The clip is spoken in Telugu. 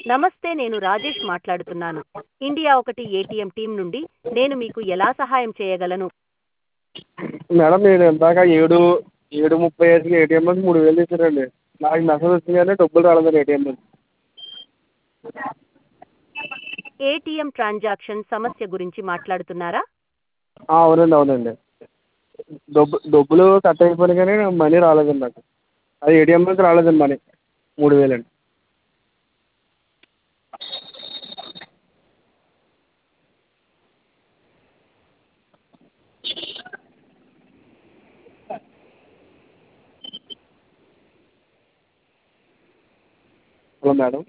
నమస్తే నేను రాజేష్ మాట్లాడుతున్నాను ఇండియా ఒకటి ఏటీఎం టీం నుండి నేను మీకు ఎలా సహాయం చేయగలను మేడం నేను ఇందాక ఏడు ఏడు ముప్పై ఐదుకి ఏటీఎం నుంచి మూడు వేలు తీసానండి నాకు మెసేజ్ వచ్చింది కానీ డబ్బులు రాలేదండి ఏటీఎం నుంచి ఏటీఎం ట్రాన్సాక్షన్ సమస్య గురించి మాట్లాడుతున్నారా అవునండి అవునండి డబ్బు డబ్బులు కట్ అయిపోయినాయి కానీ మనీ రాలేదండి నాకు అది ఏటీఎం నుంచి రాలేదండి మనీ మూడు వేలండి హలో మేడం